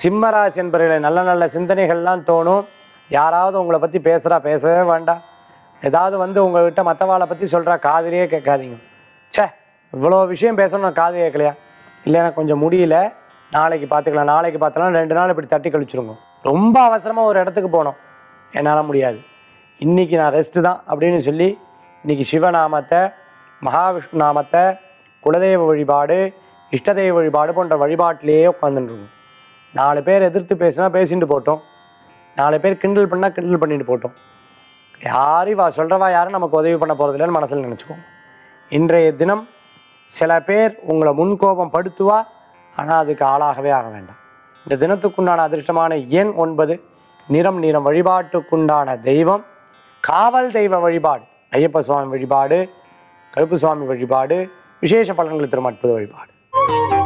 சிம்மராசி என்பவர்களை நல்ல நல்ல சிந்தனைகள்லாம் தோணும் யாராவது உங்களை பற்றி பேசுகிறா பேசவே வேண்டாம் ஏதாவது வந்து உங்கள்கிட்ட மற்றவாளை பற்றி சொல்கிறா காதுலயே கேட்காதீங்க ச்சே இவ்வளோ விஷயம் பேசணும் நான் காது கேட்கலையா இல்லை எனக்கு கொஞ்சம் முடியல நாளைக்கு பார்த்துக்கலாம் நாளைக்கு பார்த்தலாம் ரெண்டு நாள் இப்படி தட்டி கழிச்சிருங்க ரொம்ப அவசரமாக ஒரு இடத்துக்கு போனோம் என்னால் முடியாது இன்றைக்கி நான் ரெஸ்ட்டு தான் அப்படின்னு சொல்லி இன்றைக்கி சிவநாமத்தை மகாவிஷ்ணு நாமத்தை குலதெய்வ வழிபாடு இஷ்டதெய்வ வழிபாடு போன்ற வழிபாட்டிலேயே உட்காந்துருக்கும் நாலு பேர் எதிர்த்து பேசினா பேசிட்டு போட்டோம் நாலு பேர் கிண்டல் பண்ணால் கிண்டல் பண்ணிட்டு போட்டோம் யாரும் வா சொல்கிறவா யாரும் நமக்கு உதவி பண்ண போகிறதில்லன்னு மனசில் நினச்சிக்கோங்க இன்றைய தினம் சில பேர் உங்களை முன்கோபம் படுத்துவா ஆனால் அதுக்கு ஆளாகவே ஆக வேண்டாம் இந்த தினத்துக்குண்டான அதிர்ஷ்டமான எண் ஒன்பது நிறம் நிறம் வழிபாட்டுக்குண்டான தெய்வம் காவல் தெய்வ வழிபாடு ஐயப்ப சுவாமி வழிபாடு கருப்பு சுவாமி வழிபாடு விசேஷ பலன்கள் தரும் அற்புத வழிபாடு